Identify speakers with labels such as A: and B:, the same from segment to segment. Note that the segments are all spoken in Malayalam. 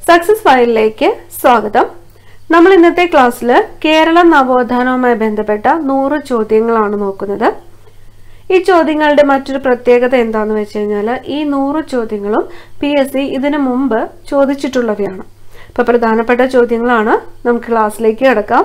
A: സക്സസ് ഫയലിലേക്ക് സ്വാഗതം നമ്മൾ ഇന്നത്തെ ക്ലാസ്സിൽ കേരള നവോത്ഥാനവുമായി ബന്ധപ്പെട്ട നൂറ് ചോദ്യങ്ങളാണ് നോക്കുന്നത് ഈ ചോദ്യങ്ങളുടെ മറ്റൊരു പ്രത്യേകത എന്താണെന്ന് വെച്ച് കഴിഞ്ഞാൽ ഈ നൂറ് ചോദ്യങ്ങളും പി എസ് സി ഇതിനു മുമ്പ് ചോദിച്ചിട്ടുള്ളവയാണ് അപ്പോൾ പ്രധാനപ്പെട്ട ചോദ്യങ്ങളാണ് നമുക്ക് ക്ലാസ്സിലേക്ക് കിടക്കാം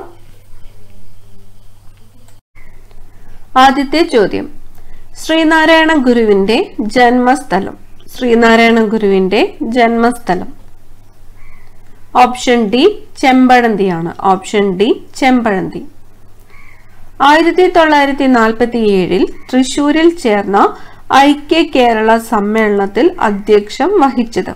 A: ആദ്യത്തെ ചോദ്യം ശ്രീനാരായണ ഗുരുവിന്റെ ജന്മസ്ഥലം ശ്രീനാരായണ ഗുരുവിന്റെ ജന്മസ്ഥലം ഓപ്ഷൻ ഡി ചെമ്പഴന്തിയാണ് ഓപ്ഷൻ ഡി ചെമ്പഴന്തി ആയിരത്തി തൊള്ളായിരത്തി നാൽപ്പത്തി ഏഴിൽ തൃശൂരിൽ ചേർന്ന ഐക്യ കേരള സമ്മേളനത്തിൽ അധ്യക്ഷം വഹിച്ചത്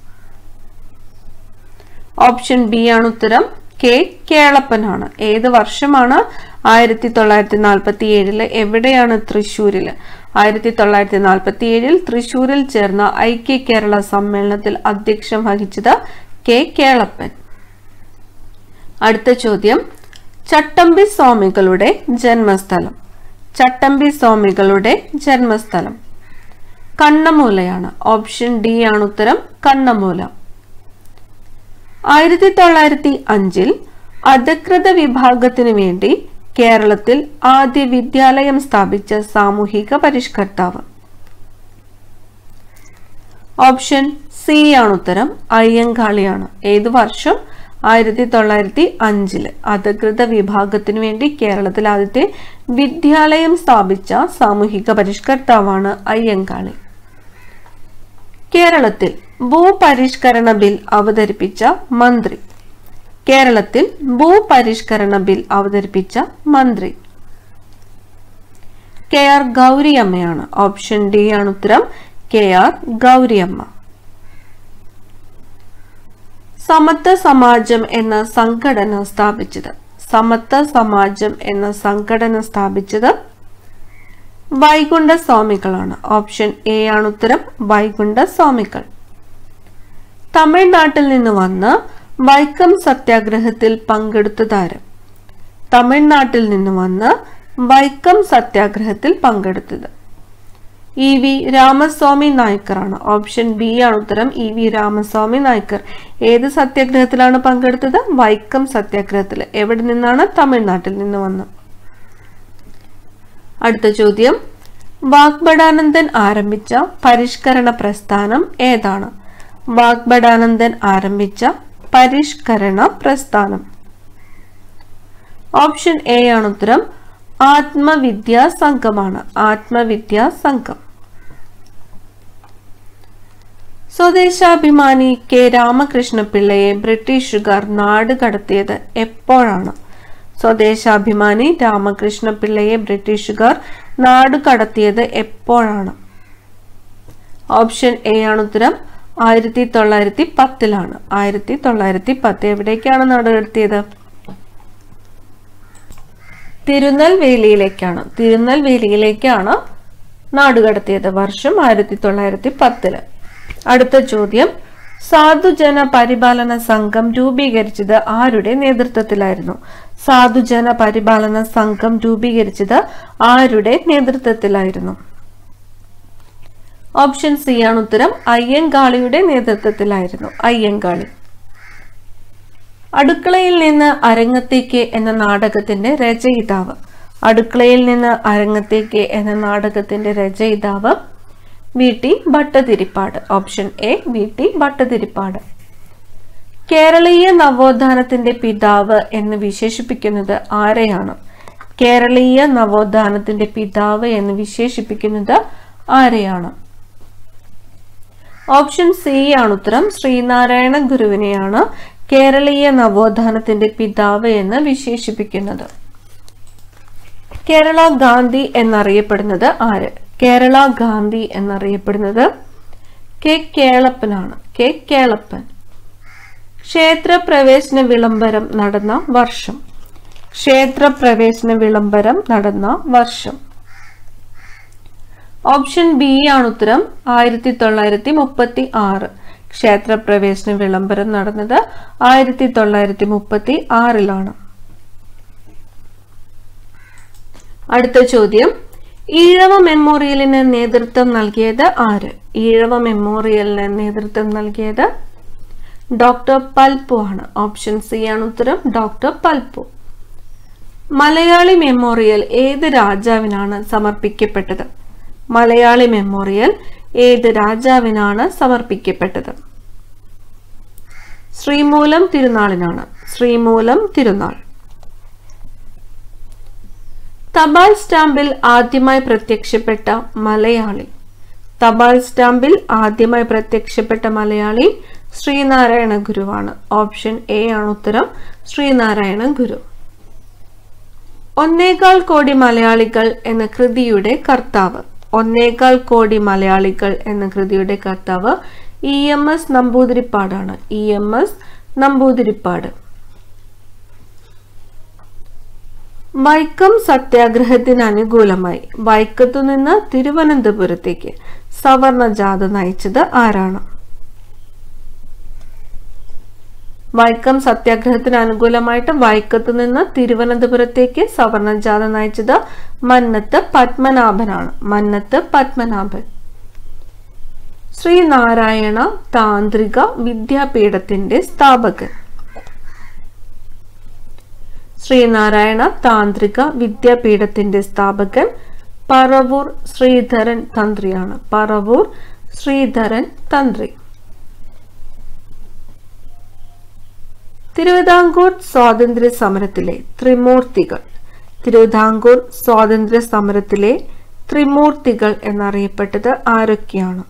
A: ഓപ്ഷൻ ബി ആണ് ഉത്തരം കെ കേളപ്പനാണ് ഏത് വർഷമാണ് ആയിരത്തി തൊള്ളായിരത്തി നാൽപ്പത്തി ഏഴില് എവിടെയാണ് തൃശൂരില് ആയിരത്തി തൊള്ളായിരത്തി നാൽപ്പത്തി ഏഴിൽ തൃശൂരിൽ ചേർന്ന ഐക്യ കേരള സമ്മേളനത്തിൽ അധ്യക്ഷം വഹിച്ചത് കെ കേളപ്പൻ അടുത്ത ചോദ്യം ചട്ടമ്പി സ്വാമികളുടെ ജന്മസ്ഥലം ചട്ടമ്പി സ്വാമികളുടെ ജന്മസ്ഥലം കണ്ണമൂലയാണ് ഓപ്ഷൻ ഡി ആണ് ഉത്തരം കണ്ണമൂല ആയിരത്തി തൊള്ളായിരത്തി അഞ്ചിൽ അധികൃത വിഭാഗത്തിനു വേണ്ടി കേരളത്തിൽ ആദ്യ വിദ്യാലയം സ്ഥാപിച്ച സാമൂഹിക പരിഷ്കർത്താവ് ഓപ്ഷൻ സി ആണ് ഉത്തരം അയ്യങ്കാളിയാണ് ഏത് വർഷം ആയിരത്തി തൊള്ളായിരത്തി അഞ്ചില് അധികൃത വിഭാഗത്തിനു വേണ്ടി കേരളത്തിൽ ആദ്യത്തെ വിദ്യാലയം സ്ഥാപിച്ച സാമൂഹിക പരിഷ്കർത്താവാണ് അയ്യങ്കാളി കേരളത്തിൽ ഭൂപരിഷ്കരണ ബിൽ അവതരിപ്പിച്ച മന്ത്രി കേരളത്തിൽ ഭൂപരിഷ്കരണ ബിൽ അവതരിപ്പിച്ച മന്ത്രി കെ ആർ ഗൗരിയമ്മയാണ് ഓപ്ഷൻ ഡി ആണ് ഉത്തരം കെ ആർ ഗൗരിയമ്മ സമത്വ സമാജം എന്ന സംഘടന സ്ഥാപിച്ചത് സമത്വ സമാജം എന്ന സംഘടന സ്ഥാപിച്ചത് വൈകുണ്ഠ സ്വാമികളാണ് ഓപ്ഷൻ എ ആണ് ഉത്തരം വൈകുണ്ഠ സ്വാമികൾ തമിഴ്നാട്ടിൽ നിന്ന് വന്ന് വൈക്കം സത്യാഗ്രഹത്തിൽ പങ്കെടുത്തതാരം തമിഴ്നാട്ടിൽ നിന്ന് വന്ന് വൈക്കം സത്യാഗ്രഹത്തിൽ പങ്കെടുത്തത് ഇ വി രാമസ്വാമി നായ്ക്കറാണ് ഓപ്ഷൻ ബി ആണ് ഉത്തരം ഇ വി രാമസ്വാമി നായ്ക്കർ ഏത് സത്യാഗ്രഹത്തിലാണ് പങ്കെടുത്തത് വൈക്കം സത്യാഗ്രഹത്തിൽ എവിടെ നിന്നാണ് തമിഴ്നാട്ടിൽ നിന്ന് വന്ന് അടുത്ത ചോദ്യം വാഗ്ബടാനന്ദൻ ആരംഭിച്ച പരിഷ്കരണ പ്രസ്ഥാനം ഏതാണ് വാഗ്ബടാനന്ദൻ ആരംഭിച്ച പരിഷ്കരണ പ്രസ്ഥാനം ഓപ്ഷൻ എ ആണ് ഉത്തരം ആത്മവിദ്യാ സംഘമാണ് ആത്മവിദ്യാ സംഘം സ്വദേശാഭിമാനി കെ രാമകൃഷ്ണ പിള്ളയെ ബ്രിട്ടീഷുകാർ നാട് കടത്തിയത് എപ്പോഴാണ് സ്വദേശാഭിമാനി രാമകൃഷ്ണ പിള്ളയെ ബ്രിട്ടീഷുകാർ നാട് കടത്തിയത് എപ്പോഴാണ് ഓപ്ഷൻ എ ആണ് ഉത്തരം ആയിരത്തി തൊള്ളായിരത്തി പത്തിലാണ് ആയിരത്തി തൊള്ളായിരത്തി പത്ത് എവിടേക്കാണ് നാട് കടത്തിയത് തിരുനെൽവേലിയിലേക്കാണ് തിരുനെൽവേലിയിലേക്കാണ് നാടുകടത്തിയത് വർഷം ആയിരത്തി തൊള്ളായിരത്തി പത്തില് അടുത്ത ചോദ്യം സാധുജന പരിപാലന സംഘം രൂപീകരിച്ചത് ആരുടെ നേതൃത്വത്തിലായിരുന്നു സാധുജന പരിപാലന സംഘം രൂപീകരിച്ചത് ആരുടെ നേതൃത്വത്തിലായിരുന്നു ഓപ്ഷൻ സി ആണ് ഉത്തരം അയ്യങ്കാളിയുടെ നേതൃത്വത്തിലായിരുന്നു അയ്യങ്കാളി അടുക്കളയിൽ നിന്ന് അരങ്ങത്തേക്ക് എന്ന നാടകത്തിന്റെ രചയിതാവ് അടുക്കളയിൽ നിന്ന് അരങ്ങത്തേക്ക് എന്ന നാടകത്തിന്റെ രചയിതാവ് V T Bhattathiripad option A V T Bhattathiripad കേരളീയ നവോത്ഥാനത്തിന്റെ പിതാവ് എന്ന് വിശേഷിപ്പിക്കുന്നത് ആരെയാണ് കേരളീയ നവോത്ഥാനത്തിന്റെ പിതാവ് എന്ന് വിശേഷിപ്പിക്കുന്നത് ആരെയാണ് ഓപ്ഷൻ സി ആണ് ഉത്തരം ശ്രീനാരായണ ഗുരുവിനെയാണ് കേരളീയ നവോത്ഥാനത്തിന്റെ പിതാവ് എന്ന് വിശേഷിപ്പിക്കുന്നത് കേരള ഗാന്ധി എന്നറിയപ്പെടുന്നത് ആര് കേരള ഗാന്ധി എന്നറിയപ്പെടുന്നത് കെ കേളപ്പനാണ് കെ കേളപ്പൻ ക്ഷേത്ര പ്രവേശന വിളംബരം നടന്ന വർഷം ക്ഷേത്ര പ്രവേശന വിളംബരം നടന്ന വർഷം ഓപ്ഷൻ ബി ആണ് ഉത്തരം ആയിരത്തി തൊള്ളായിരത്തി മുപ്പത്തി ആറ് ക്ഷേത്രപ്രവേശന വിളംബരം നടന്നത് ആയിരത്തി തൊള്ളായിരത്തി മുപ്പത്തി ആറിലാണ് അടുത്ത ചോദ്യം ഈഴവ മെമ്മോറിയലിന് നേതൃത്വം നൽകിയത് ആര് ഈഴവ മെമ്മോറിയലിന് നേതൃത്വം നൽകിയത് ഡോക്ടർ പൽപ്പു ആണ് ഓപ്ഷൻ സി ആണ് ഉത്തരം ഡോക്ടർ പൽപ്പു മലയാളി മെമ്മോറിയൽ ഏത് രാജാവിനാണ് സമർപ്പിക്കപ്പെട്ടത് മലയാളി മെമ്മോറിയൽ ഏത് രാജാവിനാണ് സമർപ്പിക്കപ്പെട്ടത് ശ്രീമൂലം തിരുനാളിനാണ് ശ്രീമൂലം തിരുനാൾ തപാൽ സ്റ്റാമ്പിൽ ആദ്യമായി പ്രത്യക്ഷപ്പെട്ട മലയാളി തപാൽ സ്റ്റാമ്പിൽ ആദ്യമായി പ്രത്യക്ഷപ്പെട്ട മലയാളി ശ്രീനാരായണ ഗുരുവാണ് ഓപ്ഷൻ എ ആണ് ഉത്തരം ശ്രീനാരായണ ഗുരു ഒന്നേകാൽ കോടി മലയാളികൾ എന്ന കൃതിയുടെ കർത്താവ് ഒന്നേകാൽ കോടി മലയാളികൾ എന്ന കൃതിയുടെ കർത്താവ് ഇ എം എസ് നമ്പൂതിരിപ്പാടാണ് E M S Namboodiripad Vaikom സത്യാഗ്രഹത്തിന് അനുകൂലമായി വൈക്കത്തു നിന്ന് തിരുവനന്തപുരത്തേക്ക് സവർണ ജാഥ നയിച്ചത് ആരാണ് വൈക്കം സത്യാഗ്രഹത്തിന് അനുകൂലമായിട്ട് വൈക്കത്ത് നിന്ന് തിരുവനന്തപുരത്തേക്ക് സവർണ ജാഥ നയിച്ചത് മന്നത്ത് പത്മനാഭനാണ് മന്നത്ത് പത്മനാഭൻ ശ്രീനാരായണ താന്ത്രിക വിദ്യാപീഠത്തിന്റെ സ്ഥാപകൻ ശ്രീനാരായണ താന്ത്രിക വിദ്യാപീഠത്തിന്റെ സ്ഥാപകൻ പറവൂർ ശ്രീധരൻ തന്ത്രിയാണ് പറവൂർ ശ്രീധരൻ തന്ത്രി തിരുവിതാംകൂർ സ്വാതന്ത്ര്യ സമരത്തിലെ ത്രിമൂർത്തികൾ തിരുവിതാംകൂർ സ്വാതന്ത്ര്യ സമരത്തിലെ ത്രിമൂർത്തികൾ എന്നറിയപ്പെട്ടത് ആരൊക്കെയാണ്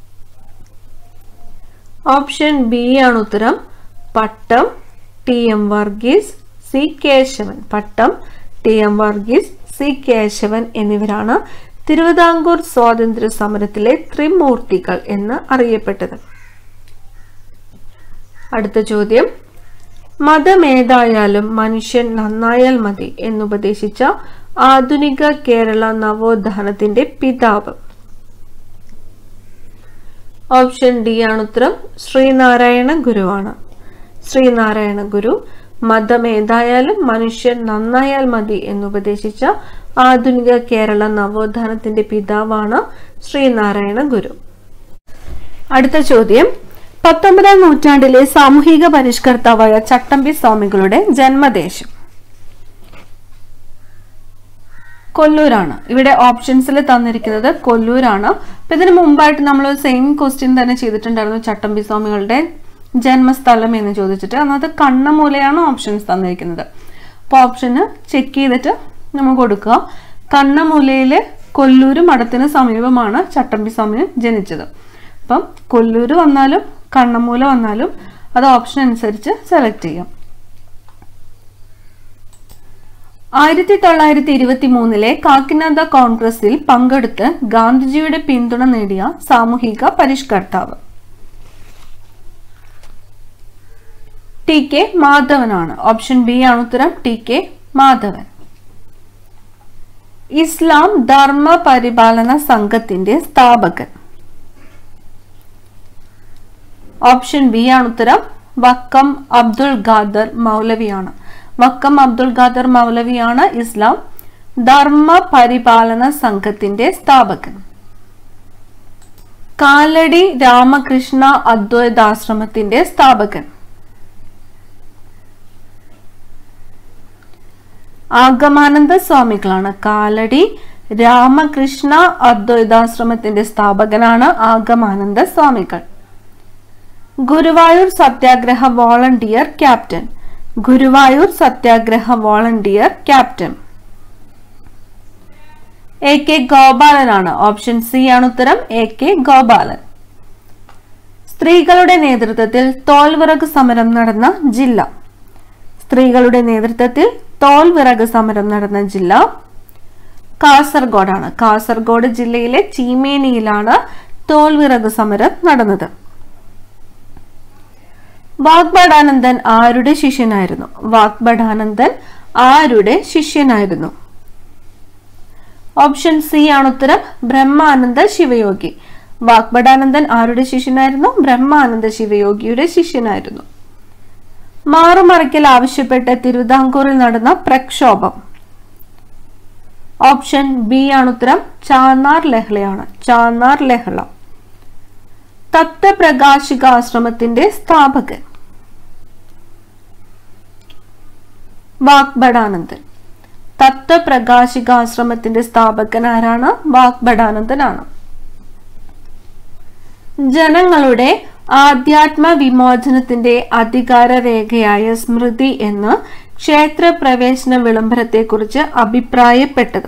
A: ഓപ്ഷൻ ബി ആണ് ഉത്തരം Pattom T M Varghese C Kesavan Pattom T M Varghese C Kesavan എന്നിവരാണ് തിരുവിതാംകൂർ സ്വാതന്ത്ര്യ സമരത്തിലെ ത്രിമൂർത്തികൾ എന്ന് അറിയപ്പെട്ടത് അടുത്ത ചോദ്യം മതമേതായാലും മനുഷ്യൻ നന്നായാൽ മതി എന്നുപദേശിച്ച ആധുനിക കേരള നവോത്ഥാനത്തിന്റെ പിതാവ് ഓപ്ഷൻ ഡി ആണ് ഉത്തരം ശ്രീനാരായണ ഗുരുവാണ് ശ്രീനാരായണ ഗുരു മതമേതായാലും മനുഷ്യൻ നന്നായാൽ മതി എന്നുപദേശിച്ച ആധുനിക കേരള നവോത്ഥാനത്തിന്റെ പിതാവാണ് ശ്രീനാരായണ ഗുരു അടുത്ത ചോദ്യം പത്തൊമ്പതാം നൂറ്റാണ്ടിലെ സാമൂഹിക പരിഷ്കർത്താവായ ചട്ടമ്പി സ്വാമികളുടെ ജന്മദേശം കൊല്ലൂരാണ് ഇവിടെ ഓപ്ഷൻസിൽ തന്നിരിക്കുന്നത് കൊല്ലൂരാണ് അപ്പൊ ഇതിന് മുമ്പായിട്ട് നമ്മൾ സെയിം ക്വസ്റ്റ്യൻ തന്നെ ചെയ്തിട്ടുണ്ടായിരുന്നു ചട്ടമ്പി സ്വാമികളുടെ ജന്മസ്ഥലം എന്ന് ചോദിച്ചിട്ട് അന്നത് കണ്ണമൂലയാണ് ഓപ്ഷൻസ് തന്നിരിക്കുന്നത് അപ്പോൾ ഓപ്ഷന് ചെക്ക് ചെയ്തിട്ട് നമ്മൾ കൊടുക്കുക കണ്ണമൂലയിലെ കൊല്ലൂര് മഠത്തിന് സമീപമാണ് ചട്ടമ്പി സ്വാമി ജനിച്ചത് അപ്പം കൊല്ലൂര് വന്നാലും കണ്ണമൂല വന്നാലും അത് ഓപ്ഷൻ അനുസരിച്ച് സെലക്ട് ചെയ്യാം ആയിരത്തി തൊള്ളായിരത്തി ഇരുപത്തി മൂന്നിലെ കാക്കിനാഥ കോൺഗ്രസിൽ പങ്കെടുത്ത് ഗാന്ധിജിയുടെ പിന്തുണ നേടിയ സാമൂഹിക പരിഷ്കർത്താവ് ടി കെ മാധവനാണ് ഓപ്ഷൻ ബി ആണ് ഉത്തരം ടി കെ മാധവൻ ഇസ്ലാം ധർമ്മ പരിപാലന സംഘത്തിന്റെ സ്ഥാപകൻ ഓപ്ഷൻ ബി ആണ് ഉത്തരം വക്കം അബ്ദുൾ ഖാദർ മൗലവിയാണ് വക്കം അബ്ദുൾ ഖാദർ മൗലവിയാണ് ഇസ്ലാം ധർമ്മ പരിപാലന സംഘത്തിന്റെ സ്ഥാപകൻ കാലടി രാമകൃഷ്ണ അദ്വൈതാശ്രമത്തിന്റെ സ്ഥാപകൻ ആഗമാനന്ദ സ്വാമികളാണ് കാലടി രാമകൃഷ്ണ അദ്വൈതാശ്രമത്തിന്റെ സ്ഥാപകനാണ് ആഗമാനന്ദ സ്വാമികൾ Guruvayur satyagraha volunteer captain Guruvayur satyagraha volunteer captain A K ഗോപാലനാണ് ഓപ്ഷൻ സി ആണ് ഉത്തരം എ കെ ഗോപാലൻ സ്ത്രീകളുടെ നേതൃത്വത്തിൽ തോൽവിറക് സമരം നടന്ന ജില്ല സ്ത്രീകളുടെ നേതൃത്വത്തിൽ തോൽവിറക് സമരം നടന്ന ജില്ല കാസർഗോഡാണ് കാസർഗോഡ് ജില്ലയിലെ ചീമേനിയിലാണ് തോൽവിറക് സമരം നടന്നത് വാഗ്ഭടാനന്ദൻ ആരുടെ ശിഷ്യനായിരുന്നു വാഗ്ഭടാനന്ദൻ ആരുടെ ശിഷ്യനായിരുന്നു ഓപ്ഷൻ സി ആണ് ഉത്തരം ബ്രഹ്മാനന്ദ ശിവയോഗി വാഗ്ഭടാനന്ദൻ ആരുടെ ശിഷ്യനായിരുന്നു ബ്രഹ്മാനന്ദ ശിവയോഗിയുടെ ശിഷ്യനായിരുന്നു മാറുമറിക്കൽ ആവശ്യപ്പെട്ട് തിരുവിതാംകൂറിൽ നടന്ന പ്രക്ഷോഭം ഓപ്ഷൻ ബി ആണ് ഉത്തരം ചാന്നാർ ലഹളയാണ് ചാന്നാർ ലഹള തത്വപ്രകാശിക ആശ്രമത്തിന്റെ സ്ഥാപകൻ വാഗ്ഭടാനന്ദൻ തത്വപ്രകാശികാശ്രമത്തിന്റെ സ്ഥാപകൻ ആരാണ് വാഗ്ഭടാനന്ദനാണ് ജനങ്ങളുടെ ആധ്യാത്മ വിമോചനത്തിന്റെ അധികാര രേഖയായ സ്മൃതി എന്ന് ക്ഷേത്രപ്രവേശന വിളംബരത്തെക്കുറിച്ച് അഭിപ്രായപ്പെട്ടത്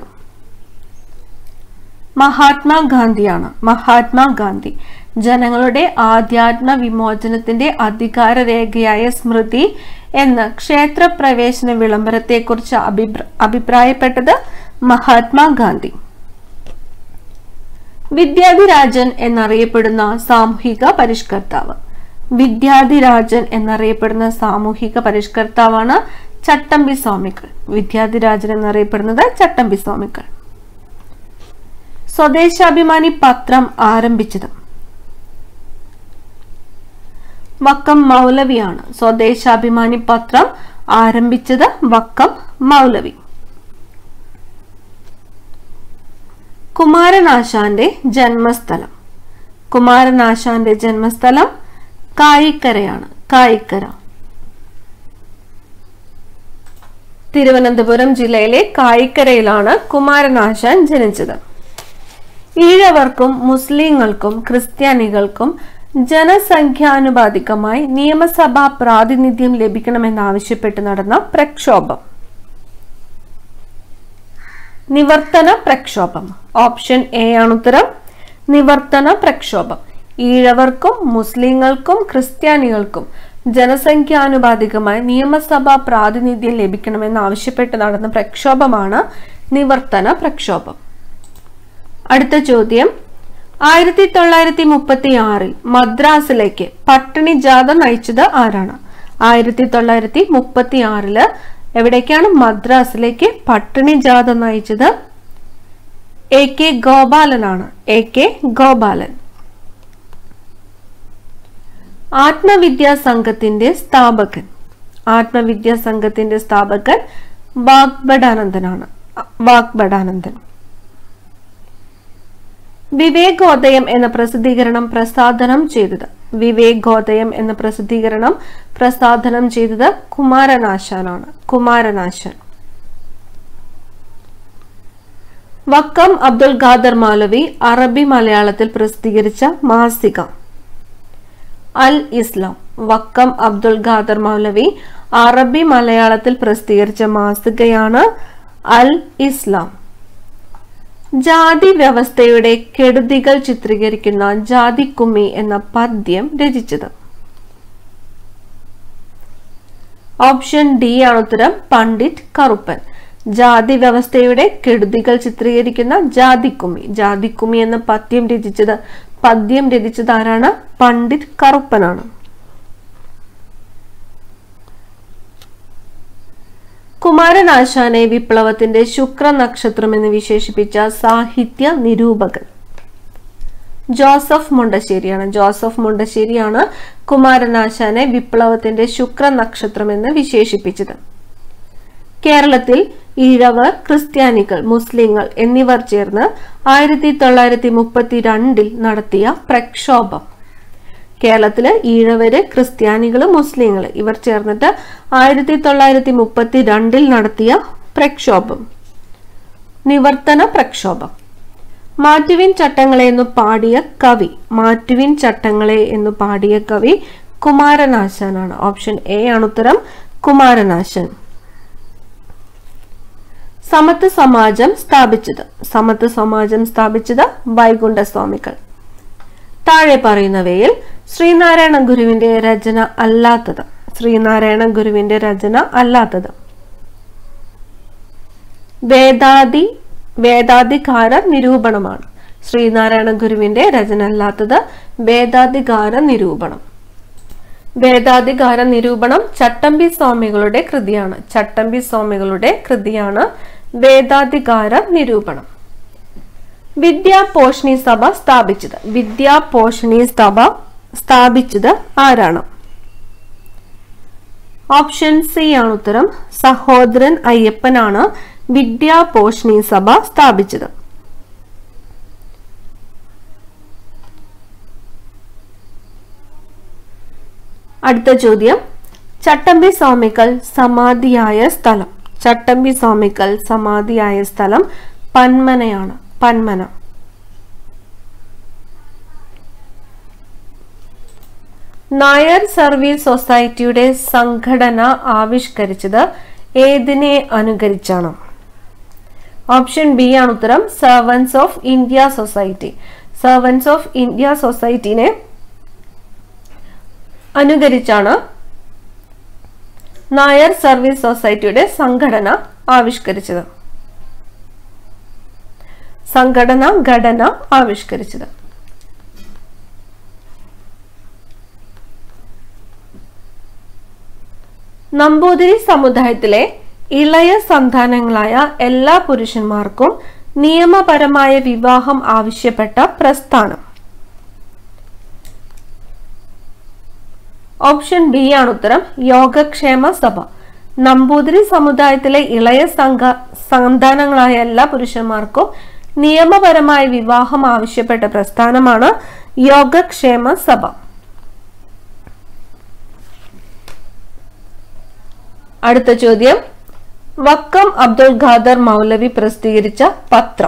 A: മഹാത്മാഗാന്ധിയാണ് മഹാത്മാഗാന്ധി ജനങ്ങളുടെ ആധ്യാത്മ വിമോചനത്തിന്റെ അധികാര രേഖയായ സ്മൃതി എന്ന് ക്ഷേത്രപ്രവേശന വിളംബരത്തെക്കുറിച്ച് അഭിപ്ര അഭിപ്രായപ്പെട്ടത് മഹാത്മാഗാന്ധി വിദ്യാധിരാജൻ എന്നറിയപ്പെടുന്ന സാമൂഹിക പരിഷ്കർത്താവ് വിദ്യാധിരാജൻ എന്നറിയപ്പെടുന്ന സാമൂഹിക പരിഷ്കർത്താവാണ് ചട്ടമ്പി സ്വാമികൾ വിദ്യാധിരാജൻ എന്നറിയപ്പെടുന്നത് ചട്ടമ്പി സ്വാമികൾ സ്വദേശാഭിമാനി പത്രം ആരംഭിച്ചത് വക്കം മൗലവിയാണ് സ്വദേശാഭിമാനി പത്രം ആരംഭിച്ചത് വക്കം മൗലവി കുമാരനാശാന്റെ ജന്മസ്ഥലം കുമാരനാശാന്റെ ജന്മസ്ഥലം കായിക്കരയാണ് കായിക്കര തിരുവനന്തപുരം ജില്ലയിലെ കായിക്കരയിലാണ് കുമാരനാശാൻ ജനിച്ചത് ഈഴവർക്കും മുസ്ലിങ്ങൾക്കും ക്രിസ്ത്യാനികൾക്കും ജനസംഖ്യാനുപാതികമായി നിയമസഭാ പ്രാതിനിധ്യം ലഭിക്കണമെന്നാവശ്യപ്പെട്ട് നടന്ന പ്രക്ഷോഭം നിവർത്തന പ്രക്ഷോഭം ഓപ്ഷൻ എ ആണ് ഉത്തരം നിവർത്തന പ്രക്ഷോഭം ഈഴവർക്കും മുസ്ലിങ്ങൾക്കും ക്രിസ്ത്യാനികൾക്കും ജനസംഖ്യാനുപാതികമായി നിയമസഭാ പ്രാതിനിധ്യം ലഭിക്കണമെന്ന് ആവശ്യപ്പെട്ട് നടന്ന പ്രക്ഷോഭമാണ് നിവർത്തന പ്രക്ഷോഭം അടുത്ത ചോദ്യം ആയിരത്തി തൊള്ളായിരത്തി മുപ്പത്തി ആറിൽ മദ്രാസിലേക്ക് പട്ടിണി ജാഥ നയിച്ചത് ആരാണ് ആയിരത്തി തൊള്ളായിരത്തി മുപ്പത്തി ആറില് എവിടേക്കാണ് മദ്രാസിലേക്ക് പട്ടിണി ജാഥ നയിച്ചത് എ കെ ഗോപാലനാണ് എ കെ ഗോപാലൻ ആത്മവിദ്യാ സംഘത്തിന്റെ സ്ഥാപകൻ ആത്മവിദ്യാ സംഘത്തിന്റെ സ്ഥാപകൻ വാഗ്ഭടാനന്ദനാണ് വാഗ്ഭടാനന്ദൻ വിവേകോദയം എന്ന പ്രസിദ്ധീകരണം പ്രസാധനം ചെയ്തത് വിവേകോദയം എന്ന പ്രസിദ്ധീകരണം പ്രസാധനം ചെയ്തത് കുമാരനാശാനാണ് കുമാരനാശാൻ വക്കം അബ്ദുൽ ഖാദർ മൗലവി അറബി മലയാളത്തിൽ പ്രസിദ്ധീകരിച്ച മാസിക അൽ ഇസ്ലാം വക്കം അബ്ദുൽ ഖാദർ മൗലവി അറബി മലയാളത്തിൽ പ്രസിദ്ധീകരിച്ച മാസികയാണ് അൽ ഇസ്ലാം ജാതി വ്യവസ്ഥയുടെ കെടുതികൾ ചിത്രീകരിക്കുന്ന ജാതിക്കുമ്മി എന്ന പദ്യം രചിച്ചത് ഓപ്ഷൻ ഡി ആണ് ഉത്തരം പണ്ഡിറ്റ് കറുപ്പൻ ജാതി വ്യവസ്ഥയുടെ കെടുതികൾ ചിത്രീകരിക്കുന്ന ജാതിക്കുമ്മി ജാതിക്കുമ്മി എന്ന പദ്യം രചിച്ചത് പദ്യം രചിച്ചത് ആരാണ് പണ്ഡിറ്റ് കറുപ്പനാണ് കുമാരനാശാനെ വിപ്ലവത്തിന്റെ ശുക്ര നക്ഷത്രം എന്ന് വിശേഷിപ്പിച്ച സാഹിത്യ നിരൂപകൻ ജോസഫ് മുണ്ടശ്ശേരിയാണ് ജോസഫ് മുണ്ടശ്ശേരിയാണ് കുമാരനാശാനെ വിപ്ലവത്തിന്റെ ശുക്ര നക്ഷത്രം എന്ന് വിശേഷിപ്പിച്ചത് കേരളത്തിൽ ഈഴവർ ക്രിസ്ത്യാനികൾ മുസ്ലിങ്ങൾ എന്നിവർ ചേർന്ന് ആയിരത്തി തൊള്ളായിരത്തി മുപ്പത്തി രണ്ടിൽ നടത്തിയ പ്രക്ഷോഭം കേരളത്തില് ഈഴവര് ക്രിസ്ത്യാനികള് മുസ്ലിങ്ങള് ഇവർ ചേർന്നിട്ട് ആയിരത്തി തൊള്ളായിരത്തി മുപ്പത്തി രണ്ടിൽ നടത്തിയ പ്രക്ഷോഭം നിവർത്തന പ്രക്ഷോഭം മാറ്റുവിൻ ചട്ടങ്ങളെ എന്ന് പാടിയ കവി മാറ്റുവിൻ ചട്ടങ്ങളെ എന്ന് പാടിയ കവി കുമാരനാശാനാണ് ഓപ്ഷൻ എ ആണ് ഉത്തരം കുമാരനാശൻ സമത്വ സമാജം സ്ഥാപിച്ചത് സമത്വ സമാജം സ്ഥാപിച്ചത് വൈകുണ്ഠസ്വാമികൾ താഴെ പറയുന്നവയിൽ ശ്രീനാരായണ ഗുരുവിന്റെ രചന അല്ലാത്തത് ശ്രീനാരായണ ഗുരുവിന്റെ രചന അല്ലാത്തത് വേദാദി വേദാധികാര നിരൂപണമാണ് ശ്രീനാരായണ ഗുരുവിന്റെ രചന അല്ലാത്തത് വേദാധികാര നിരൂപണം വേദാധികാര നിരൂപണം ചട്ടമ്പി സ്വാമികളുടെ കൃതിയാണ് ചട്ടമ്പി സ്വാമികളുടെ കൃതിയാണ് വേദാധികാര നിരൂപണം വിദ്യാപോഷണി സഭ സ്ഥാപിച്ചത് വിദ്യാപോഷണി സഭ സ്ഥാപിച്ചത് ആരാണ് ഓപ്ഷൻ സി ആണ് ഉത്തരം സഹോദരൻ അയ്യപ്പനാണ് വിദ്യാപോഷണി സഭ സ്ഥാപിച്ചത് അടുത്ത ചോദ്യം ചട്ടമ്പി സ്വാമികൾ സമാധിയായ സ്ഥലം ചട്ടമ്പി സ്വാമികൾ സമാധിയായ സ്ഥലം പന്മനയാണ് പന്മന നായർ സർവീസ് സൊസൈറ്റിയുടെ സംഘടന ആവിഷ്കരിച്ചത് ഏതിനെ അനുകരിച്ചാണ് ഓപ്ഷൻ ബി ആണ് ഉത്തരം servants of India society servants of India സൊസൈറ്റിനെ അനുകരിച്ചാണ് നായർ സർവീസ് സൊസൈറ്റിയുടെ സംഘടന ആവിഷ്കരിച്ചത് സംഘടന ഘടന ആവിഷ്കരിച്ചത് നമ്പൂതിരി സമുദായത്തിലെ ഇളയ സന്താനങ്ങളായ എല്ലാ പുരുഷന്മാർക്കും നിയമപരമായ വിവാഹം ആവശ്യപ്പെട്ട പ്രസ്ഥാനം ഓപ്ഷൻ ബി ആണ് ഉത്തരം യോഗക്ഷേമ സഭ നമ്പൂതിരി സമുദായത്തിലെ ഇളയ സംഘ സന്താനങ്ങളായ എല്ലാ പുരുഷന്മാർക്കും നിയമപരമായ വിവാഹം ആവശ്യപ്പെട്ട പ്രസ്ഥാനമാണ് യോഗക്ഷേമ സഭ അടുത്ത ചോദ്യം വക്കം അബ്ദുൽ ഖാദർ മൗലവി പ്രസിദ്ധീകരിച്ച പത്രം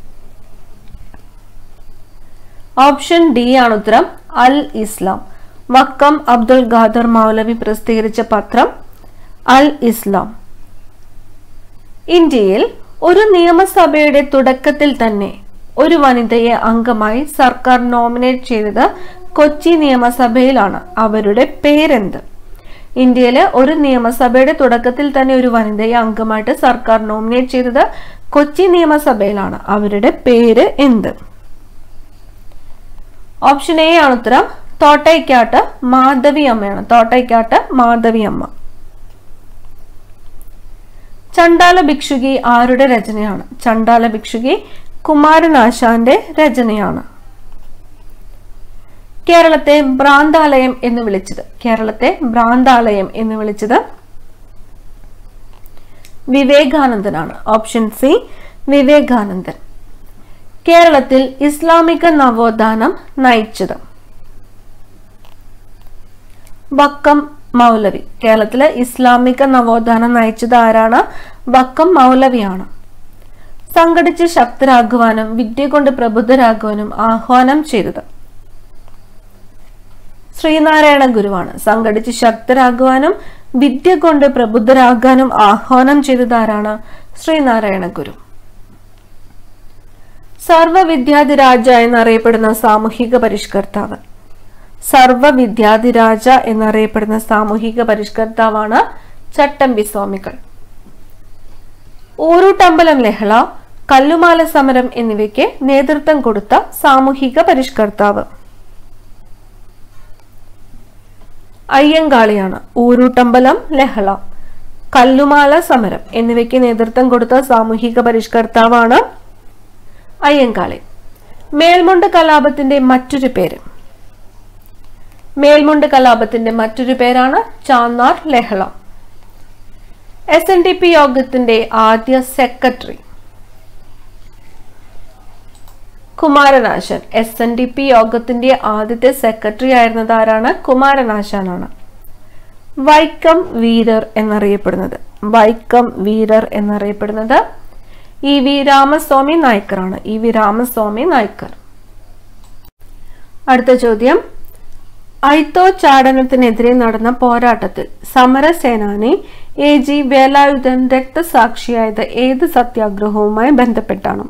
A: ഓപ്ഷൻ ഡി ആണ് ഉത്തരം അൽ ഇസ്ലാം വക്കം അബ്ദുൽ ഖാദർ മൗലവി പ്രസിദ്ധീകരിച്ച പത്രം അൽ ഇസ്ലാം ഇന്ത്യയിൽ ഒരു നിയമസഭയുടെ തുടക്കത്തിൽ തന്നെ ഒരു വനിതയെ അംഗമായി സർക്കാർ നോമിനേറ്റ് ചെയ്തത് കൊച്ചി നിയമസഭയിലാണ് അവരുടെ പേരെന്ത് ഇന്ത്യയിലെ ഒരു നിയമസഭയുടെ തുടക്കത്തിൽ തന്നെ ഒരു വനിതയെ അംഗമായിട്ട് സർക്കാർ നോമിനേറ്റ് ചെയ്തത് കൊച്ചി നിയമസഭയിലാണ് അവരുടെ പേര് എന്ത് ഓപ്ഷൻ എ ആണ് ഉത്തരം തോട്ടയ്ക്കാട്ട് മാധവി അമ്മയാണ് തോട്ടയ്ക്കാട്ട് മാധവി അമ്മ ചണ്ടാല ഭിക്ഷുകി ആരുടെ രചനയാണ് ചണ്ടാല ഭിക്ഷുകി കുമാരനാശാന്റെ രചനയാണ് കേരളത്തെ ഭ്രാന്താലയം എന്ന് വിളിച്ചത് കേരളത്തെ ഭ്രാന്താലയം എന്ന് വിളിച്ചത് വിവേകാനന്ദനാണ് ഓപ്ഷൻ സി വിവേകാനന്ദൻ കേരളത്തിൽ ഇസ്ലാമിക നവോത്ഥാനം നയിച്ചത് വക്കം മൗലവി കേരളത്തിലെ ഇസ്ലാമിക നവോത്ഥാനം നയിച്ചത് ആരാണ് വക്കം മൗലവിയാണ് സംഘടിച്ച് ശക്തരാകുവാനും വിദ്യ കൊണ്ട് പ്രബുദ്ധരാകുവാനും ആഹ്വാനം ചെയ്തത് ശ്രീനാരായണ ഗുരുവാണ് സംഘടിച്ച് ശക്തരാകുവാനും വിദ്യ കൊണ്ട് പ്രബുദ്ധരാകാനും ആഹ്വാനം ചെയ്തത് ആരാണ് ശ്രീനാരായണ ഗുരു സർവവിദ്യാധിരാജ എന്നറിയപ്പെടുന്ന സാമൂഹിക പരിഷ്കർത്താവ് സർവവിദ്യാധിരാജ എന്നറിയപ്പെടുന്ന സാമൂഹിക പരിഷ്കർത്താവാണ് ചട്ടമ്പി സ്വാമികൾ ഊരൂട്ടമ്പലം ലഹള കല്ലുമാല സമരം എന്നിവയ്ക്ക് നേതൃത്വം കൊടുത്ത സാമൂഹിക പരിഷ്കർത്താവ് അയ്യങ്കാളിയാണ് ഊരൂട്ടമ്പലം ലഹള കല്ലുമാല സമരം എന്നിവയ്ക്ക് നേതൃത്വം കൊടുത്ത സാമൂഹിക പരിഷ്കർത്താവാണ് അയ്യങ്കാളി മേൽമുണ്ട് കലാപത്തിന്റെ മറ്റൊരു പേര് മേൽമുണ്ട് കലാപത്തിന്റെ മറ്റൊരു പേരാണ് ചാന്നാർ ലഹള എസ് എൻ ഡി പി യോഗത്തിന്റെ ആദ്യ secretary Kumaranasan S N D P യോഗത്തിന്റെ ആദ്യത്തെ സെക്രട്ടറി ആയിരുന്നത് ആരാണ് കുമാരനാശാനാണ് വൈക്കം വീരർ എന്നറിയപ്പെടുന്നത് വൈക്കം വീരർ എന്നറിയപ്പെടുന്നത് ഇ വി രാമസ്വാമി നായ്ക്കറാണ് ഇ വി രാമസ്വാമി നായ്ക്കർ അടുത്ത ചോദ്യം ഐത്തോച്ചാടനത്തിനെതിരെ നടന്ന പോരാട്ടത്തിൽ സമരസേനാനി എ ജി വേലായുധൻ രക്തസാക്ഷിയായത് ഏത് സത്യാഗ്രഹവുമായി ബന്ധപ്പെട്ടാണ്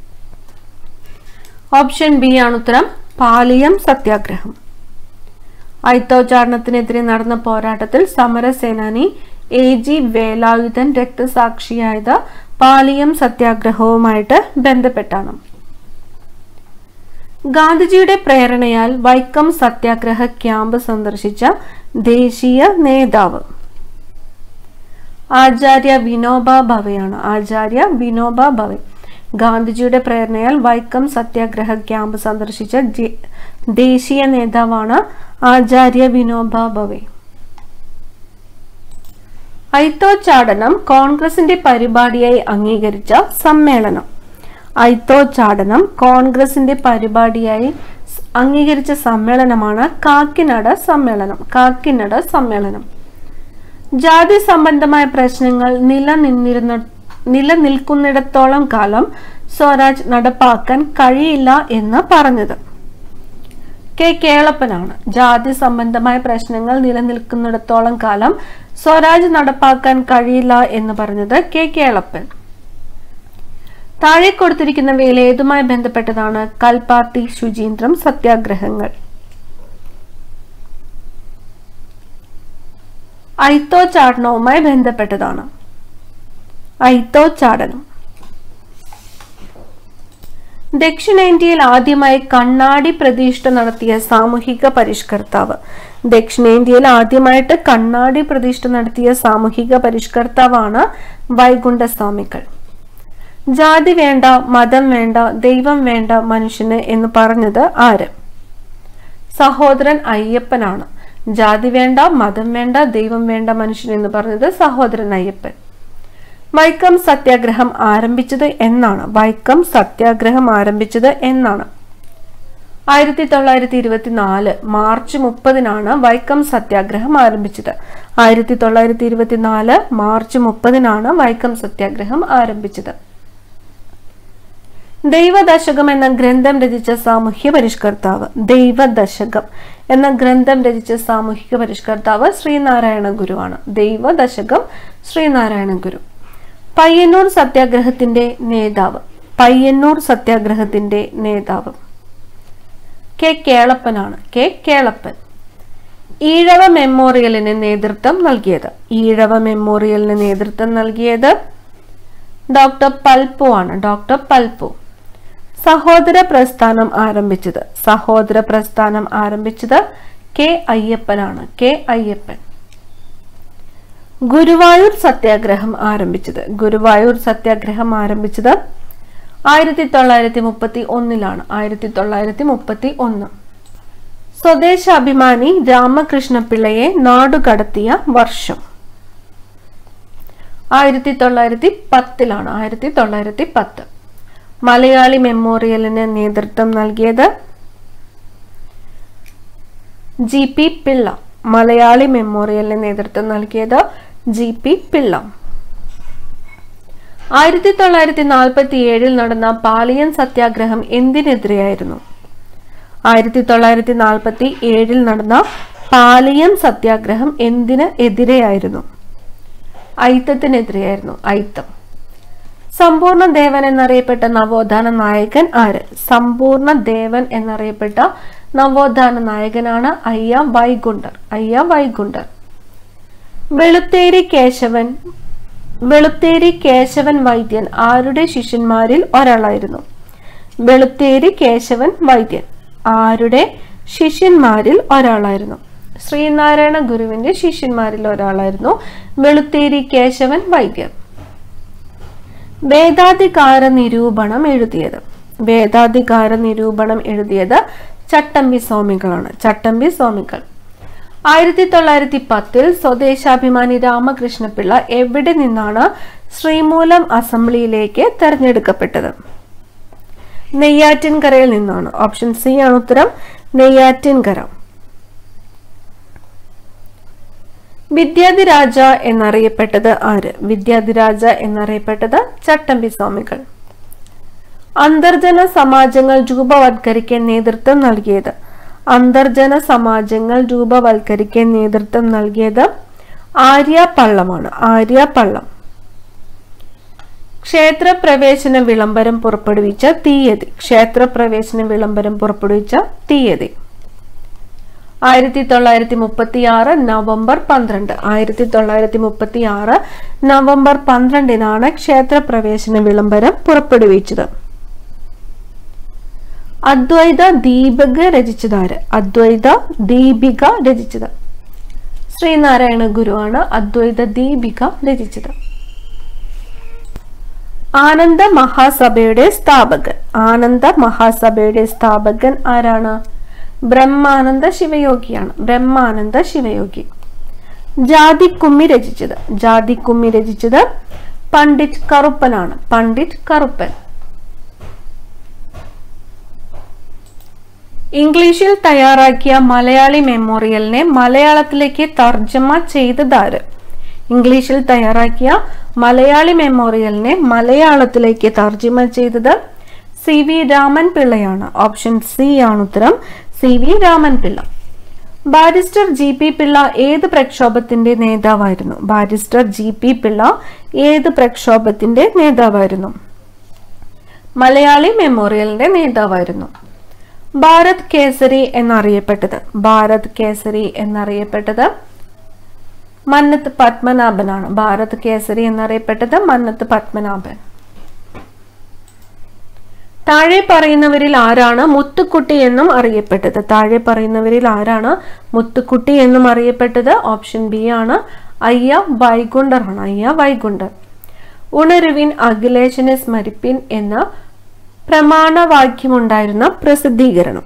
A: ഓപ്ഷൻ ബി ആണ് ഉത്തരം പാലിയം സത്യാഗ്രഹം ഐത്തോച്ചാടനത്തിനെതിരെ നടന്ന പോരാട്ടത്തിൽ സമരസേനാനി എ ജി വേലായുധൻ രക്തസാക്ഷിയായത് പാലിയം സത്യാഗ്രഹവുമായിട്ട് ബന്ധപ്പെട്ടാണ് ഗാന്ധിജിയുടെ പ്രേരണയാൽ വൈക്കം സത്യാഗ്രഹ ക്യാമ്പ് സന്ദർശിച്ച ദേശീയ നേതാവ് ആചാര്യ വിനോബ ഭവയാണ് ആചാര്യ വിനോബ ഭവെ ഗാന്ധിജിയുടെ പ്രേരണയാൽ വൈക്കം സത്യാഗ്രഹ ക്യാമ്പ് സന്ദർശിച്ച ജെ- ദേശീയ നേതാവാണ് ആചാര്യ വിനോബ ഭവെ ഐത്തോച്ചാടനം കോൺഗ്രസിന്റെ പരിപാടിയായി അംഗീകരിച്ച സമ്മേളനം ഐത്തോച്ചാടനം കോൺഗ്രസിന്റെ പരിപാടിയായി സ് അംഗീകരിച്ച സമ്മേളനമാണ് കാക്കിനട സമ്മേളനം കാക്കിനട സമ്മേളനം ജാതി സംബന്ധമായ പ്രശ്നങ്ങൾ നിലനിന്നിരുന്ന നിലനിൽക്കുന്നിടത്തോളം കാലം സ്വരാജ് നടപ്പാക്കാൻ കഴിയില്ല എന്ന് പറഞ്ഞത് കെ കേളപ്പനാണ് ജാതി സംബന്ധമായ പ്രശ്നങ്ങൾ നിലനിൽക്കുന്നിടത്തോളം കാലം സ്വരാജ് നടപ്പാക്കാൻ കഴിയില്ല എന്ന് പറഞ്ഞത് കെ കേളപ്പൻ താഴെ കൊടുത്തിരിക്കുന്നവയിൽ ഏതുമായി ബന്ധപ്പെട്ടതാണ് കൽപ്പാത്തി ശുചീന്ദ്രം സത്യാഗ്രഹങ്ങൾ ഐത്തോച്ചാടനവുമായി ബന്ധപ്പെട്ടതാണ് ഐത്തോച്ചാടനം ദക്ഷിണേന്ത്യയിൽ ആദ്യമായി കണ്ണാടി പ്രതിഷ്ഠ നടത്തിയ സാമൂഹിക പരിഷ്കർത്താവ് ദക്ഷിണേന്ത്യയിൽ ആദ്യമായിട്ട് കണ്ണാടി പ്രതിഷ്ഠ നടത്തിയ സാമൂഹിക പരിഷ്കർത്താവാണ് വൈകുണ്ഠസ്വാമികൾ ജാതി വേണ്ട മതം വേണ്ട ദൈവം വേണ്ട മനുഷ്യന് എന്ന് പറഞ്ഞത് ആര് സഹോദരൻ അയ്യപ്പനാണ് ജാതി വേണ്ട മതം വേണ്ട ദൈവം വേണ്ട മനുഷ്യൻ എന്ന് പറഞ്ഞത് സഹോദരൻ അയ്യപ്പൻ വൈക്കം സത്യാഗ്രഹം ആരംഭിച്ചത് എന്നാണ് വൈക്കം സത്യാഗ്രഹം ആരംഭിച്ചത് എന്നാണ് ആയിരത്തി തൊള്ളായിരത്തി ഇരുപത്തിനാല് മാർച്ച് മുപ്പതിനാണ് വൈക്കം സത്യാഗ്രഹം ആരംഭിച്ചത് ആയിരത്തി തൊള്ളായിരത്തി ഇരുപത്തിനാല് മാർച്ച് മുപ്പതിനാണ് വൈക്കം സത്യാഗ്രഹം ആരംഭിച്ചത് ദൈവദശകം എന്ന ഗ്രന്ഥം രചിച്ച സാമൂഹ്യ പരിഷ്കർത്താവ് ദൈവദശകം എന്ന ഗ്രന്ഥം രചിച്ച സാമൂഹിക പരിഷ്കർത്താവ് ശ്രീനാരായണ ഗുരുവാണ് ദൈവദശകം ശ്രീനാരായണ ഗുരു പയ്യന്നൂർ സത്യാഗ്രഹത്തിന്റെ നേതാവ് പയ്യന്നൂർ സത്യാഗ്രഹത്തിന്റെ നേതാവ് കെ കേളപ്പനാണ് കെ കേളപ്പൻ ഈഴവ മെമ്മോറിയലിന് നേതൃത്വം നൽകിയത് ഈഴവ മെമ്മോറിയലിന് നേതൃത്വം നൽകിയത് ഡോക്ടർ പൽപ്പു ആണ് ഡോക്ടർ പൽപ്പു സഹോദര പ്രസ്ഥാനം ആരംഭിച്ചത് സഹോദര പ്രസ്ഥാനം ആരംഭിച്ചത് കെ അയ്യപ്പനാണ് കെ അയ്യപ്പൻ ഗുരുവായൂർ സത്യാഗ്രഹം ആരംഭിച്ചത് ഗുരുവായൂർ സത്യാഗ്രഹം ആരംഭിച്ചത് ആയിരത്തി തൊള്ളായിരത്തി മുപ്പത്തി ഒന്നിലാണ് ആയിരത്തി തൊള്ളായിരത്തി മുപ്പത്തി ഒന്ന് സ്വദേശാഭിമാനി രാമകൃഷ്ണപിള്ളയെ നാടുകടത്തിയ വർഷം ആയിരത്തി തൊള്ളായിരത്തി പത്തിലാണ് ആയിരത്തി തൊള്ളായിരത്തി പത്ത് മലയാളി മെമ്മോറിയലിന് നേതൃത്വം നൽകിയത് ജി പി പിള്ള മലയാളി മെമ്മോറിയലിന് നേതൃത്വം നൽകിയത് ജി പി പിള്ള ആയിരത്തി തൊള്ളായിരത്തി നാൽപ്പത്തി ഏഴിൽ നടന്ന പാലിയൻ സത്യാഗ്രഹം എന്തിനെതിരെയായിരുന്നു ആയിരത്തി തൊള്ളായിരത്തി നാൽപ്പത്തി ഏഴിൽ നടന്ന പാലിയൻ സത്യാഗ്രഹം എന്തിന് എതിരെയായിരുന്നു ഐത്തത്തിനെതിരെയായിരുന്നു ഐത്തം സമ്പൂർണ്ണ ദേവൻ എന്നറിയപ്പെട്ട നവോത്ഥാന നായകൻ ആര് സമ്പൂർണ്ണ ദേവൻ എന്നറിയപ്പെട്ട നവോത്ഥാന നായകനാണ് അയ്യ വൈകുണ്ടർ അയ്യ വൈകുണ്ടർ വെളുത്തേരി കേശവൻ വെളുത്തേരി കേശവൻ വൈദ്യൻ ആരുടെ ശിഷ്യന്മാരിൽ ഒരാളായിരുന്നു വെളുത്തേരി കേശവൻ വൈദ്യൻ ആരുടെ ശിഷ്യന്മാരിൽ ഒരാളായിരുന്നു ശ്രീനാരായണ ഗുരുവിന്റെ ശിഷ്യന്മാരിൽ ഒരാളായിരുന്നു വെളുത്തേരി കേശവൻ വൈദ്യർ വേദാധികാര നിരൂപണം എഴുതിയത് വേദാധികാര നിരൂപണം എഴുതിയത് ചട്ടമ്പി സ്വാമികളാണ് ചട്ടമ്പി സ്വാമികൾ ആയിരത്തി തൊള്ളായിരത്തി പത്തിൽ സ്വദേശാഭിമാനി രാമകൃഷ്ണപിള്ള എവിടെ നിന്നാണ് ശ്രീമൂലം അസംബ്ലിയിലേക്ക് തെരഞ്ഞെടുക്കപ്പെട്ടത് നെയ്യാറ്റിൻകരയിൽ നിന്നാണ് ഓപ്ഷൻ സി ആണ് ഉത്തരം നെയ്യാറ്റിൻകര വിദ്യാധിരാജ എന്നറിയപ്പെട്ടത് ആര് വിദ്യാധിരാജ എന്നറിയപ്പെട്ടത് ചട്ടമ്പി സ്വാമികൾ അന്തർജന സമാജങ്ങൾ രൂപവത്കരിക്കാൻ നേതൃത്വം നൽകിയത് അന്തർജന സമാജങ്ങൾ രൂപവൽക്കരിക്കാൻ നേതൃത്വം നൽകിയത് ആര്യ പള്ളമാണ് ആര്യ പള്ളം ക്ഷേത്രപ്രവേശന വിളംബരം പുറപ്പെടുവിച്ച തീയതി ക്ഷേത്രപ്രവേശന വിളംബരം പുറപ്പെടുവിച്ച തീയതി ആയിരത്തി തൊള്ളായിരത്തി മുപ്പത്തി ആറ് നവംബർ പന്ത്രണ്ട് ആയിരത്തി തൊള്ളായിരത്തി മുപ്പത്തി ആറ് നവംബർ പന്ത്രണ്ടിനാണ് ക്ഷേത്രപ്രവേശന വിളംബരം പുറപ്പെടുവിച്ചത് അദ്വൈത ദീപിക രചിച്ചതാര് അദ്വൈത ദീപിക രചിച്ചത് ശ്രീനാരായണ ഗുരുവാണ് അദ്വൈത ദീപിക രചിച്ചത് ആനന്ദ മഹാസഭയുടെ സ്ഥാപകൻ ആനന്ദ മഹാസഭയുടെ സ്ഥാപകൻ ആരാണ് ബ്രഹ്മാനന്ദ ശിവയോഗിയാണ് ബ്രഹ്മാനന്ദ ശിവയോഗി ജാതിക്കുമ്മി രചിച്ചത് ജാതിക്കുമ്മി രചിച്ചത് പണ്ഡിറ്റ് കറുപ്പനാണ് പണ്ഡിറ്റ് കറുപ്പൻ ഇംഗ്ലീഷിൽ തയ്യാറാക്കിയ മലയാളി മെമ്മോറിയലിനെ മലയാളത്തിലേക്ക് തർജ്ജമ ചെയ്തതാര് ഇംഗ്ലീഷിൽ തയ്യാറാക്കിയ മലയാളി മെമ്മോറിയലിനെ മലയാളത്തിലേക്ക് തർജ്ജിമ ചെയ്തത് സി വി രാമൻ പിള്ളയാണ് ഓപ്ഷൻ സി ആണ് ഉത്തരം C V Raman Pillai barrister G P Pillai ഏത് പ്രക്ഷോഭത്തിന്റെ നേതാവായിരുന്നു ബാരിസ്റ്റർ ജി പി പിള്ള ഏത് പ്രക്ഷോഭത്തിന്റെ നേതാവായിരുന്നു മലയാളി മെമ്മോറിയലിന്റെ നേതാവായിരുന്നു ഭാരത് കേസരി എന്നറിയപ്പെട്ടത് ഭാരത് കേസരി എന്നറിയപ്പെട്ടത് മന്നത്ത് പത്മനാഭനാണ് ഭാരത് കേസരി എന്നറിയപ്പെട്ടത് മന്നത്ത് പത്മനാഭൻ താഴെ പറയുന്നവരിൽ ആരാണ് മുത്തുക്കുട്ടി എന്നും അറിയപ്പെട്ടത് താഴെ പറയുന്നവരിൽ ആരാണ് മുത്തുക്കുട്ടി എന്നും അറിയപ്പെട്ടത് ഓപ്ഷൻ ബി ആണ് അയ്യ വൈകുണ്ഠർ ആണ് അയ്യ വൈകുണ്ഠർ ഉണരുവിൻ അഖിലേശനെ സ്മരിപ്പിൻ എന്ന പ്രമാണവാക്യമുണ്ടായിരുന്ന പ്രസിദ്ധീകരണം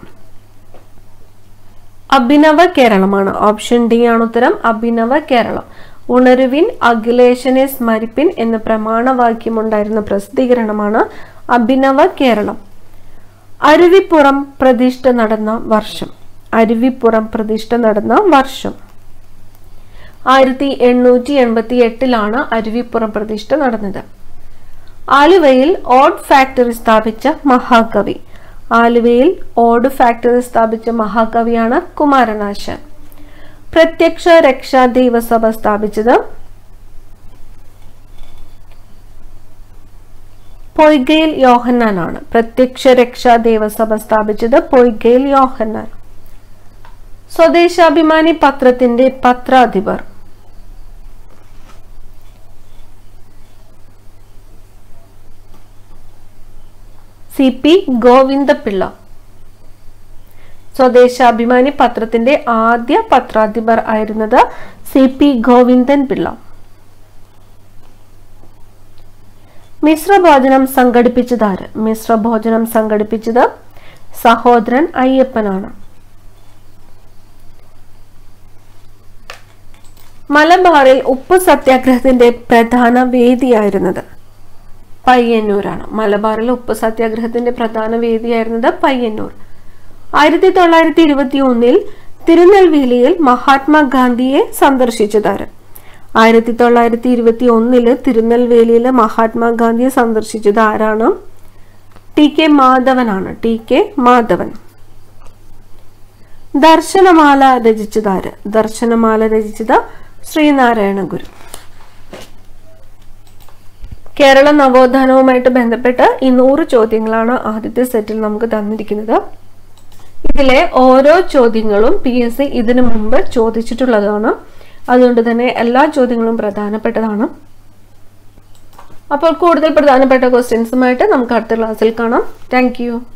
A: അഭിനവ കേരളമാണ് ഓപ്ഷൻ ഡി ആണ് ഉത്തരം അഭിനവ കേരളം ഉണരുവിൻ അഖിലേശനെ സ്മരിപ്പിൻ എന്ന പ്രമാണവാക്യമുണ്ടായിരുന്ന പ്രസിദ്ധീകരണമാണ് അഭിനവ കേരളം അരുവിപ്പുറം പ്രതിഷ്ഠ നടന്ന വർഷം അരുവിപ്പുറം പ്രതിഷ്ഠ നടന്ന വർഷം ആയിരത്തി എണ്ണൂറ്റി എൺപത്തി എട്ടിലാണ് അരുവിപ്പുറം പ്രതിഷ്ഠ നടന്നത് ആലുവയിൽ ഓഡ് ഫാക്ടറി സ്ഥാപിച്ച മഹാകവി ആലുവയിൽ ഓഡ് ഫാക്ടറി സ്ഥാപിച്ച മഹാകവിയാണ് കുമാരനാശാൻ പ്രത്യക്ഷ രക്ഷാ ദൈവസഭ സ്ഥാപിച്ചത് പൊയ്കയിൽ യോഹന്നാനാണ് പ്രത്യക്ഷ രക്ഷാ ദേവസഭ സ്ഥാപിച്ചത് പൊയ്കയിൽ യോഹന്നാൻ സ്വദേശാഭിമാനി പത്രത്തിന്റെ പത്രാധിപർ സി പി ഗോവിന്ദപിള്ള സ്വദേശാഭിമാനി പത്രത്തിന്റെ ആദ്യ പത്രാധിപർ ആയിരുന്നത് സി പി ഗോവിന്ദൻ പിള്ള മിശ്രഭോജനം സംഘടിപ്പിച്ചതാര് മിശ്രഭോജനം സംഘടിപ്പിച്ചത് സഹോദരൻ അയ്യപ്പനാണ് മലബാറിൽ ഉപ്പ് സത്യാഗ്രഹത്തിന്റെ പ്രധാന വേദിയായിരുന്നത് പയ്യന്നൂരാണ് മലബാറിൽ ഉപ്പ് സത്യാഗ്രഹത്തിന്റെ പ്രധാന വേദിയായിരുന്നത് പയ്യന്നൂർ ആയിരത്തി തൊള്ളായിരത്തി ഇരുപത്തി ഒന്നിൽ തിരുനെൽവേലിയിൽ മഹാത്മാഗാന്ധിയെ സന്ദർശിച്ചതാര് ആയിരത്തി തൊള്ളായിരത്തി ഇരുപത്തി ഒന്നില് തിരുനെൽവേലിയിലെ മഹാത്മാഗാന്ധിയെ സന്ദർശിച്ചത് ആരാണ് ടി കെ മാധവനാണ് ടി കെ മാധവൻ ദർശനമാല രചിച്ചതാര് ദർശനമാല രചിച്ചത് ശ്രീനാരായണ ഗുരു കേരള നവോത്ഥാനവുമായിട്ട് ബന്ധപ്പെട്ട് ഈ നൂറ് ചോദ്യങ്ങളാണ് ആദ്യത്തെ സെറ്റിൽ നമുക്ക് തന്നിരിക്കുന്നത് ഇതിലെ ഓരോ ചോദ്യങ്ങളും പി എസ് സി ഇതിനു മുമ്പ് ചോദിച്ചിട്ടുള്ളതാണ് അതുകൊണ്ട് തന്നെ എല്ലാ ചോദ്യങ്ങളും പ്രധാനപ്പെട്ടതാണ് അപ്പോൾ കൂടുതൽ പ്രധാനപ്പെട്ട ക്വസ്റ്റ്യൻസുമായിട്ട് നമുക്ക് അടുത്ത ക്ലാസ്സിൽ കാണാം താങ്ക്